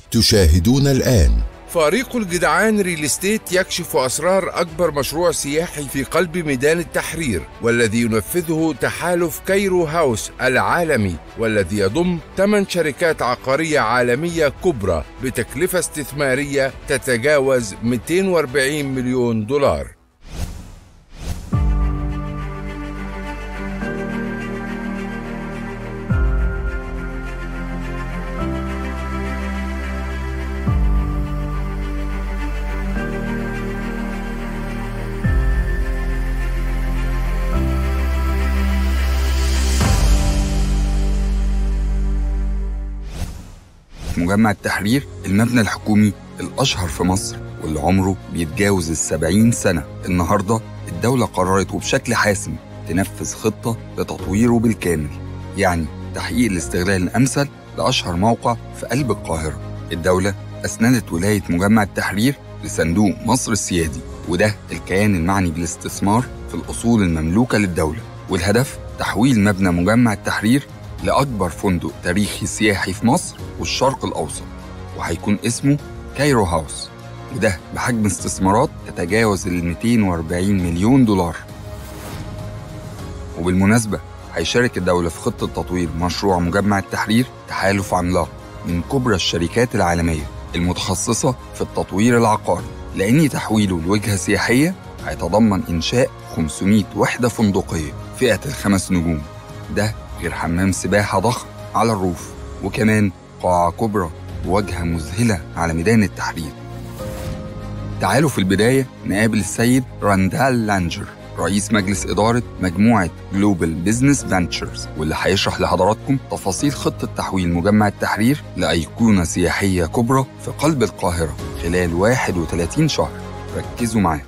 تشاهدون الآن فريق الجدعان ريل استيت يكشف أسرار أكبر مشروع سياحي في قلب ميدان التحرير والذي ينفذه تحالف كايرو هاوس العالمي والذي يضم 8 شركات عقارية عالمية كبرى بتكلفة استثمارية تتجاوز 240 مليون دولار مجمع التحرير المبنى الحكومي الأشهر في مصر واللي عمره بيتجاوز السبعين سنة النهاردة الدولة قررت وبشكل حاسم تنفذ خطة لتطويره بالكامل يعني تحقيق الاستغلال الأمثل لأشهر موقع في قلب القاهرة الدولة أسندت ولاية مجمع التحرير لصندوق مصر السيادي وده الكيان المعني بالاستثمار في الأصول المملوكة للدولة والهدف تحويل مبنى مجمع التحرير لأكبر فندق تاريخي سياحي في مصر والشرق الأوسط وهيكون اسمه كايرو هاوس وده بحجم استثمارات تتجاوز ال 240 مليون دولار وبالمناسبة هيشارك الدولة في خطة تطوير مشروع مجمع التحرير تحالف عملاق من كبرى الشركات العالمية المتخصصة في التطوير العقاري لأن تحويله لوجهة سياحية هيتضمن إنشاء 500 وحدة فندقية فئة الخمس نجوم ده غير حمام سباحة ضخم على الروف وكمان قاعة كبرى بواجهة مذهلة على ميدان التحرير تعالوا في البداية نقابل السيد راندال لانجر رئيس مجلس إدارة مجموعة جلوبال بيزنس فانتشرز واللي هيشرح لحضراتكم تفاصيل خطة تحويل مجمع التحرير لأيقونة سياحية كبرى في قلب القاهرة خلال 31 شهر ركزوا معايا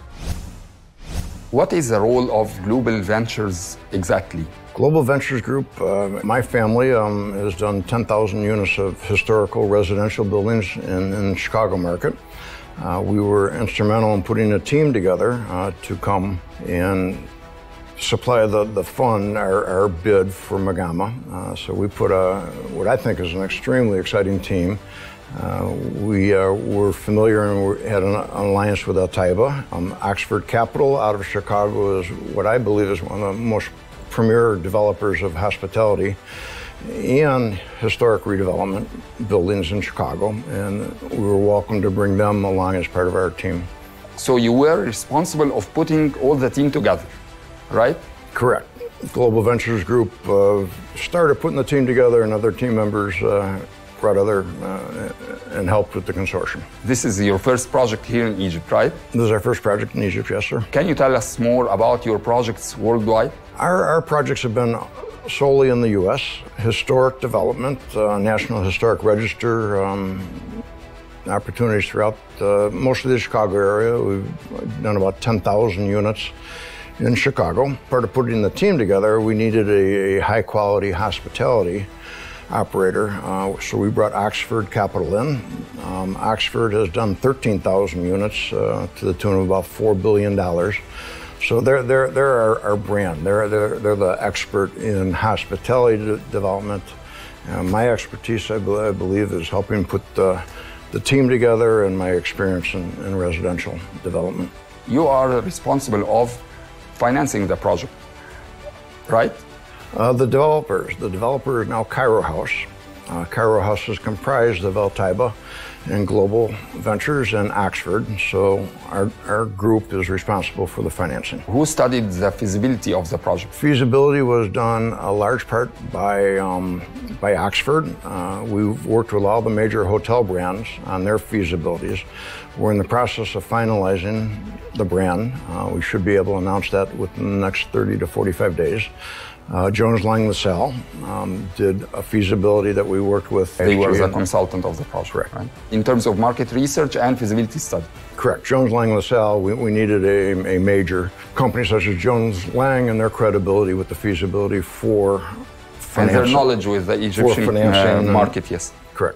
What is the role of Global Ventures exactly? Global Ventures Group, uh, my family um, has done 10,000 units of historical residential buildings in, in the Chicago market. Uh, we were instrumental in putting a team together uh, to come and supply the, the fund, our, our bid for Magama. Uh, so we put a, what I think is an extremely exciting team. Uh, we uh, were familiar and we had an, an alliance with Al Taiba. Um, Oxford Capital out of Chicago is what I believe is one of the most premier developers of hospitality and historic redevelopment buildings in Chicago, and we were welcome to bring them along as part of our team. So you were responsible of putting all the team together, right? Correct. Global Ventures Group uh, started putting the team together, and other team members uh, brought other uh, and helped with the consortium. This is your first project here in Egypt, right? This is our first project in Egypt, yes, sir. Can you tell us more about your projects worldwide? Our, our projects have been solely in the U.S. Historic development, uh, National Historic Register, um, opportunities throughout uh, most of the Chicago area. We've done about 10,000 units in Chicago. Part of putting the team together, we needed a, a high quality hospitality operator. Uh, so we brought Oxford Capital in. Um, Oxford has done 13,000 units uh, to the tune of about $4 billion. So they're, they're, they're our, our brand. They're, they're, they're the expert in hospitality de- development. Uh, my expertise, I, be- I believe, is helping put the, the team together and my experience in, in residential development. You are responsible of financing the project, right? Uh, the developers. The developer is now Cairo House. Uh, Cairo House is comprised of El Taiba and Global Ventures and Oxford. So our, our group is responsible for the financing. Who studied the feasibility of the project? Feasibility was done a large part by um, by Oxford. Uh, we've worked with all the major hotel brands on their feasibilities. We're in the process of finalizing the brand. Uh, we should be able to announce that within the next 30 to 45 days. Uh, Jones Lang LaSalle um, did a feasibility that we worked with. They were the SG&A. consultant of the project, Correct. right? In terms of market research and feasibility study. Correct. Jones Lang LaSalle, we, we needed a, a major company such as Jones Lang and their credibility with the feasibility for And their finance. knowledge with the Egyptian financing uh, and- market, yes. Correct.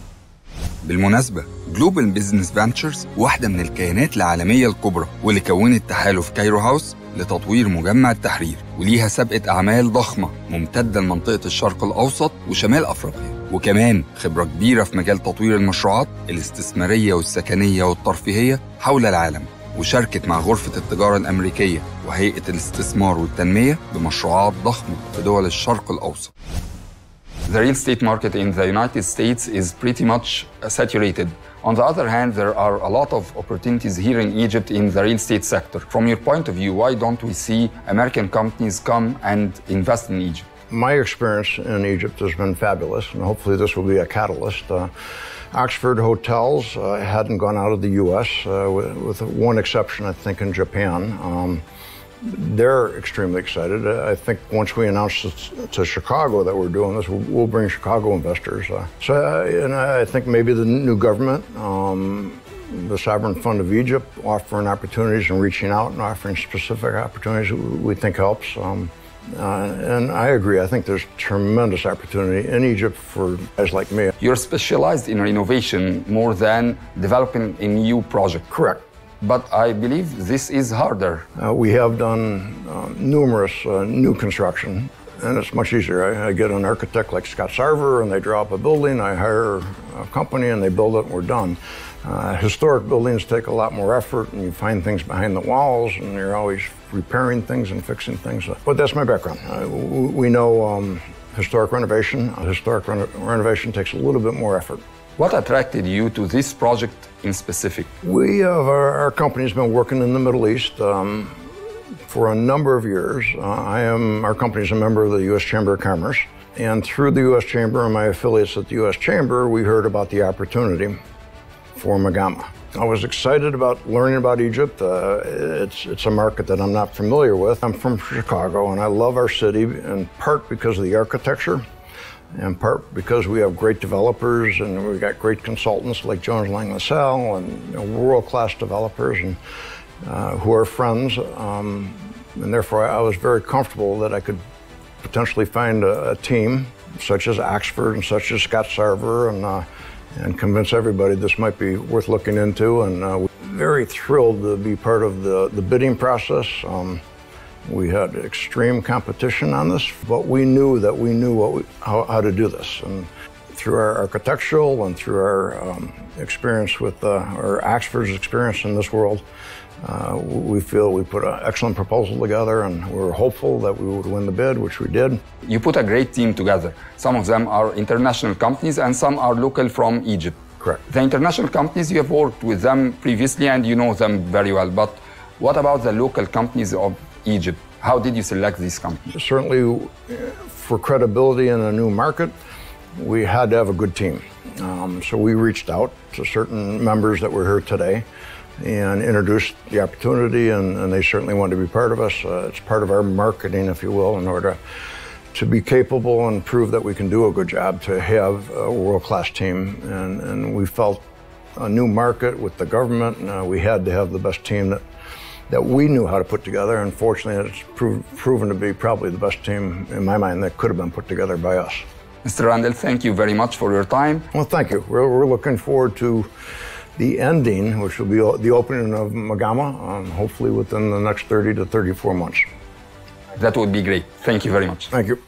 بالمناسبة جلوبال بيزنس فانتشرز واحدة من الكيانات العالمية الكبرى واللي كونت تحالف كايرو هاوس لتطوير مجمع التحرير وليها سابقة أعمال ضخمة ممتدة لمنطقة الشرق الأوسط وشمال أفريقيا وكمان خبرة كبيرة في مجال تطوير المشروعات الاستثمارية والسكنية والترفيهية حول العالم وشاركت مع غرفة التجارة الأمريكية وهيئة الاستثمار والتنمية بمشروعات ضخمة في دول الشرق الأوسط The real estate market in the United States is pretty much saturated. On the other hand, there are a lot of opportunities here in Egypt in the real estate sector. From your point of view, why don't we see American companies come and invest in Egypt? My experience in Egypt has been fabulous, and hopefully this will be a catalyst. Uh, Oxford hotels uh, hadn't gone out of the U.S., uh, with, with, one exception, I think, in Japan. Um, they're extremely excited. I think once we announce to Chicago that we're doing this, we'll, we'll bring Chicago investors. Uh, so, uh, and I think maybe the new government, um, the Sovereign Fund of Egypt, offering opportunities and reaching out and offering specific opportunities, we think helps. Um, uh, and I agree. I think there's tremendous opportunity in Egypt for guys like me. You're specialized in renovation more than developing a new project. Correct. But I believe this is harder. Uh, we have done uh, numerous uh, new construction, and it's much easier. I, I, get an architect like Scott Sarver, and they draw up a building. I hire a company, and they build it, and we're done. Uh, historic buildings take a lot more effort, and you find things behind the walls, and you're always repairing things and fixing things. But that's my background. Uh, we know um, historic renovation. Historic reno- renovation takes a little bit more effort. What attracted you to this project in specific? We have our, our company's been working in the Middle East um, for a number of years. Uh, I am our company's a member of the U.S. Chamber of Commerce, and through the U.S. Chamber and my affiliates at the U.S. Chamber, we heard about the opportunity for Magama. I was excited about learning about Egypt. Uh, it's, it's a market that I'm not familiar with. I'm from Chicago and I love our city in part because of the architecture, in part because we have great developers and we've got great consultants like Jones Lang LaSalle and you know, world class developers and, uh, who are friends. Um, and therefore, I was very comfortable that I could potentially find a, a team such as Oxford and such as Scott Sarver and uh, and convince everybody this might be worth looking into. And uh, we're very thrilled to be part of the, the bidding process. Um, we had extreme competition on this, but we knew that we knew what we, how, how to do this. And through our architectural and through our um, experience with, uh, or Oxford's experience in this world, uh, we feel we put an excellent proposal together and we were hopeful that we would win the bid, which we did. You put a great team together. Some of them are international companies and some are local from Egypt. Correct. The international companies, you have worked with them previously and you know them very well. But what about the local companies of Egypt? How did you select these companies? Certainly, for credibility in a new market, we had to have a good team. Um, so we reached out to certain members that were here today and introduced the opportunity, and, and, they certainly wanted to be part of us. Uh, it's part of our marketing, if you will, in order to be capable and prove that we can do a good job to have a world class team. And, and, we felt a new market with the government, and uh, we had to have the best team that. That we knew how to put together, and fortunately, it's prov- proven to be probably the best team in my mind that could have been put together by us. Mr. Randall, thank you very much for your time. Well, thank you. We're, we're looking forward to the ending, which will be the opening of Magama, um, hopefully within the next 30 to 34 months. That would be great. Thank you very much. Thank you.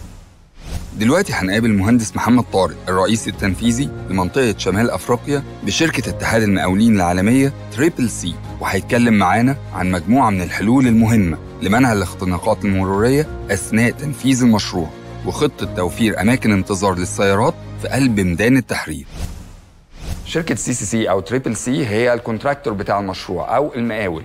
دلوقتي هنقابل المهندس محمد طارق الرئيس التنفيذي لمنطقة شمال أفريقيا بشركة اتحاد المقاولين العالمية تريبل سي وهيتكلم معانا عن مجموعة من الحلول المهمة لمنع الاختناقات المرورية أثناء تنفيذ المشروع وخطة توفير أماكن انتظار للسيارات في قلب ميدان التحرير شركة سي سي سي أو تريبل سي هي الكونتراكتور بتاع المشروع أو المقاول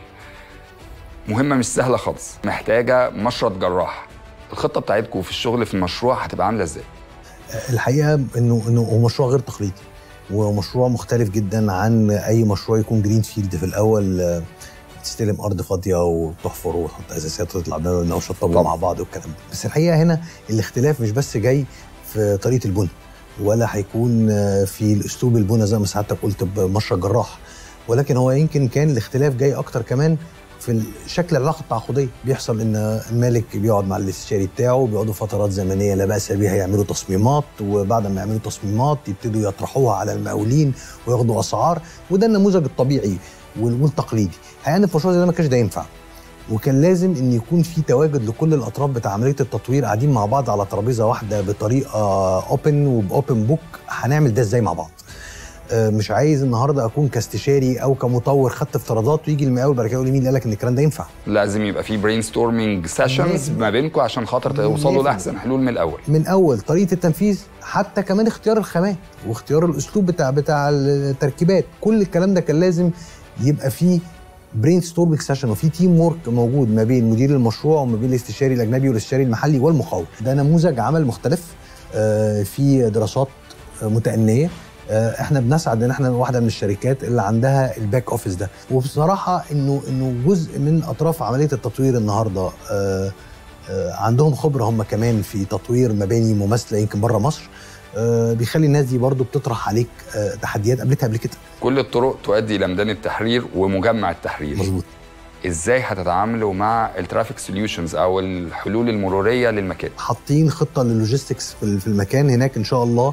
مهمة مش سهلة خالص محتاجة مشرط جراح الخطة بتاعتكم في الشغل في المشروع هتبقى عاملة ازاي؟ الحقيقة انه انه هو مشروع غير تقليدي ومشروع مختلف جدا عن اي مشروع يكون جرين فيلد في الاول تستلم ارض فاضيه وتحفر وتحط اساسات وتطلع بيها وشطبوا مع بعض والكلام ده بس الحقيقه هنا الاختلاف مش بس جاي في طريقه البنى ولا هيكون في الاسلوب البنى زي ما سعادتك قلت بمشرط جراح ولكن هو يمكن كان الاختلاف جاي اكتر كمان في شكل العلاقه التعاقديه بيحصل ان المالك بيقعد مع الاستشاري بتاعه بيقعدوا فترات زمنيه لا باس بها يعملوا تصميمات وبعد ما يعملوا تصميمات يبتدوا يطرحوها على المقاولين وياخدوا اسعار وده النموذج الطبيعي والتقليدي يعني في مشروع زي ده ما كانش ده ينفع وكان لازم ان يكون في تواجد لكل الاطراف بتاع عمليه التطوير قاعدين مع بعض على ترابيزه واحده بطريقه اوبن وباوبن بوك هنعمل ده ازاي مع بعض آه، مش عايز النهارده اكون كاستشاري او كمطور خدت افتراضات ويجي المقاول بعد كده يقول لي مين اللي قال لك ان الكلام ده ينفع لازم يبقى في برين ستورمينج سيشنز ما بينكم عشان خاطر توصلوا لازم. لاحسن حلول من الاول من اول طريقه التنفيذ حتى كمان اختيار الخامات واختيار الاسلوب بتاع بتاع التركيبات كل الكلام ده كان لازم يبقى فيه برين ستورمينج سيشن وفي تيم وورك موجود ما بين مدير المشروع وما بين الاستشاري الاجنبي والاستشاري المحلي والمقاول ده نموذج عمل مختلف آه، في دراسات آه، متأنية آه، احنا بنسعد ان احنا واحده من الشركات اللي عندها الباك اوفيس ده وبصراحه انه انه جزء من اطراف عمليه التطوير النهارده آه، آه، عندهم خبره هم كمان في تطوير مباني مماثله يمكن بره مصر آه، بيخلي الناس دي برضو بتطرح عليك آه، تحديات قابلتها قبل كده كل الطرق تؤدي الى ميدان التحرير ومجمع التحرير مظبوط ازاي هتتعاملوا مع الترافيك سوليوشنز او الحلول المروريه للمكان حاطين خطه للوجيستكس في في المكان هناك ان شاء الله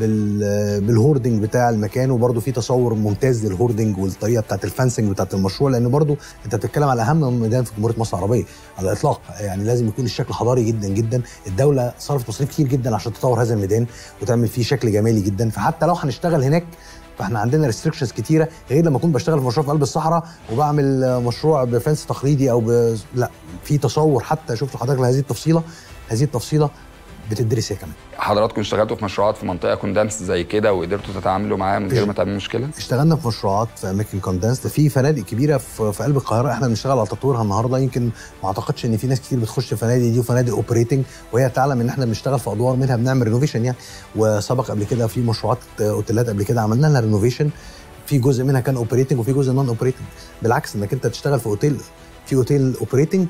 بال بالهوردنج بتاع المكان وبرده في تصور ممتاز للهوردنج والطريقه بتاعت الفانسنج بتاعت المشروع لان برده انت بتتكلم على اهم ميدان في جمهوريه مصر العربيه على الاطلاق يعني لازم يكون الشكل حضاري جدا جدا الدوله صرفت مصاريف كتير جدا عشان تطور هذا الميدان وتعمل فيه شكل جمالي جدا فحتى لو هنشتغل هناك فاحنا عندنا ريستريكشنز كتيره غير لما اكون بشتغل في مشروع في قلب الصحراء وبعمل آه، مشروع بفنس تقليدي او ب... لا في تصور حتى شفت حضرتك هذه التفصيله هذه التفصيله بتدرس هي كمان حضراتكم اشتغلتوا في مشروعات في منطقه كوندنس زي كده وقدرتوا تتعاملوا معاها من غير ما تعملوا مشكله اشتغلنا في مشروعات في اماكن كوندنس في فنادق كبيره في, في قلب القاهره احنا بنشتغل على تطويرها النهارده يمكن ما اعتقدش ان في ناس كتير بتخش الفنادق دي وفنادق اوبريتنج وهي تعلم ان احنا بنشتغل في ادوار منها بنعمل رينوفيشن يعني وسبق قبل كده في مشروعات اوتيلات قبل كده عملنا لها رينوفيشن في جزء منها كان اوبريتنج وفي جزء نون اوبريتنج بالعكس انك انت تشتغل في اوتيل في اوتيل اوبريتنج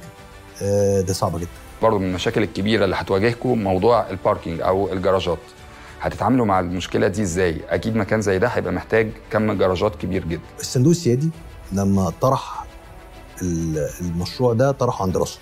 ده صعبه جدا برضه من المشاكل الكبيره اللي هتواجهكم موضوع الباركينج او الجراجات هتتعاملوا مع المشكله دي ازاي اكيد مكان زي ده هيبقى محتاج كم جراجات كبير جدا الصندوق السيادي لما طرح ال- المشروع ده طرحه عن دراسه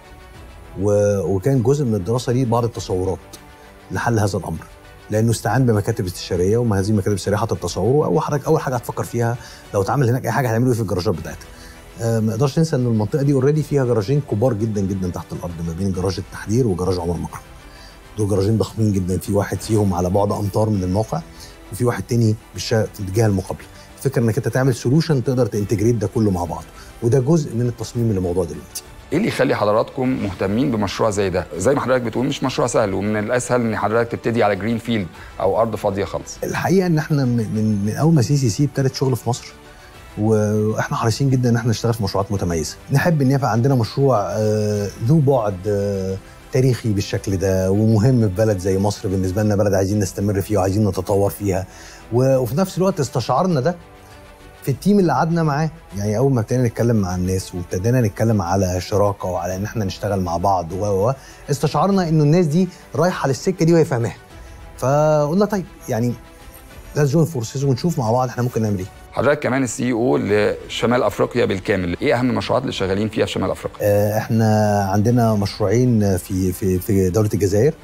و- وكان جزء من الدراسه دي بعض التصورات لحل هذا الامر لانه استعان بمكاتب استشاريه وما هذه المكاتب الاستشاريه حطت تصور واول حاجه اول حاجه هتفكر فيها لو اتعمل هناك اي حاجه هتعملوا ايه في الجراجات بتاعتها آه، ما نقدرش ننسى ان المنطقه دي اوريدي فيها جراجين كبار جدا جدا تحت الارض ما بين جراج التحرير وجراج عمر مكرم دول جراجين ضخمين جدا في واحد فيهم على بعد امتار من الموقع وفي واحد تاني بالش- في الجهه المقابله الفكره انك انت تعمل سولوشن تقدر تنتجريت ده كله مع بعض وده جزء من التصميم للموضوع دلوقتي ايه اللي يخلي حضراتكم مهتمين بمشروع زي ده زي ما حضرتك بتقول مش مشروع سهل ومن الاسهل ان حضرتك تبتدي على جرين فيلد او ارض فاضيه خالص الحقيقه ان احنا من, من, من اول ما سي سي سي ابتدت شغل في مصر واحنا حريصين جدا ان احنا نشتغل في مشروعات متميزه نحب ان يبقى عندنا مشروع آه، ذو بعد آه، تاريخي بالشكل ده ومهم في بلد زي مصر بالنسبه لنا بلد عايزين نستمر فيها وعايزين نتطور فيها و- وفي نفس الوقت استشعرنا ده في التيم اللي قعدنا معاه يعني اول ما ابتدينا نتكلم مع الناس وابتدينا نتكلم على شراكه وعلى ان احنا نشتغل مع بعض و و- و استشعرنا انه الناس دي رايحه للسكه دي وهي فاهماها فقلنا طيب يعني لازم جوين فورسز ونشوف مع بعض احنا ممكن نعمل ايه حضرتك كمان السي او لشمال افريقيا بالكامل ايه اهم المشروعات اللي شغالين فيها في شمال افريقيا آه، احنا عندنا مشروعين في في في دوله الجزائر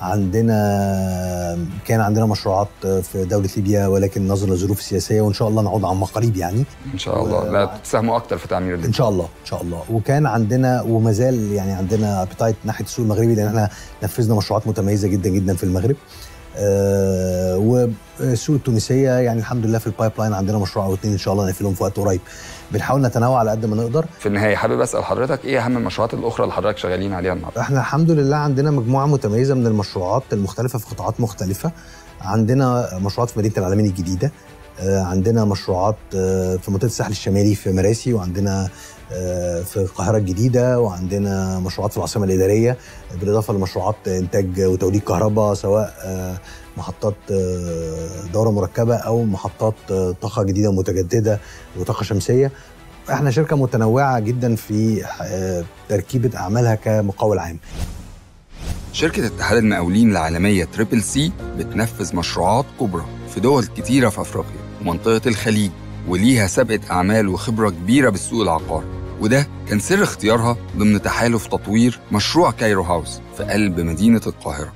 عندنا كان عندنا مشروعات في دوله ليبيا ولكن نظرا للظروف السياسيه وان شاء الله نعود عما قريب يعني ان شاء الله لا تساهموا اكتر في تعمير ان الليبيا شاء الله ان شاء الله وكان عندنا وما زال يعني عندنا ابيتايت ناحيه السوق المغربي لان احنا نفذنا مشروعات متميزه جدا جدا في المغرب آه والسوق التونسيه يعني الحمد لله في البايب لاين عندنا مشروع او اتنين ان شاء الله نقفلهم في وقت قريب بنحاول نتنوع على قد ما نقدر في النهايه حابب اسال حضرتك ايه اهم المشروعات الاخرى اللي حضرتك شغالين عليها النهارده احنا الحمد لله عندنا مجموعه متميزه من المشروعات المختلفه في قطاعات مختلفه عندنا مشروعات في مدينه العالمين الجديده آه، عندنا مشروعات آه، في منطقه الساحل الشمالي في مراسي وعندنا آه، في القاهره الجديده وعندنا مشروعات في العاصمه الاداريه بالاضافه لمشروعات انتاج وتوليد كهرباء سواء آه، محطات آه، دوره مركبه او محطات آه، طاقه جديده متجدده وطاقه شمسيه احنا شركه متنوعه جدا في آه، تركيبه اعمالها كمقاول عام شركة اتحاد المقاولين العالمية تريبل سي بتنفذ مشروعات كبرى في دول كتيرة في أفريقيا ومنطقة الخليج وليها سابقة أعمال وخبرة كبيرة بالسوق العقاري وده كان سر اختيارها ضمن تحالف تطوير مشروع كايرو هاوس في قلب مدينة القاهرة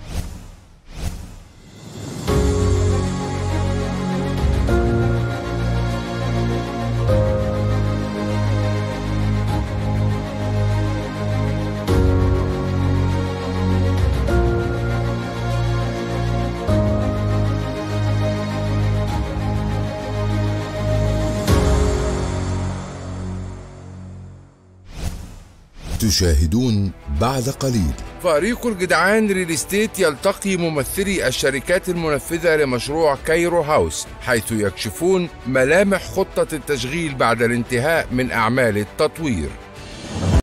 تشاهدون بعد قليل فريق الجدعان ريل استيت يلتقي ممثلي الشركات المنفذة لمشروع كايرو هاوس حيث يكشفون ملامح خطة التشغيل بعد الانتهاء من أعمال التطوير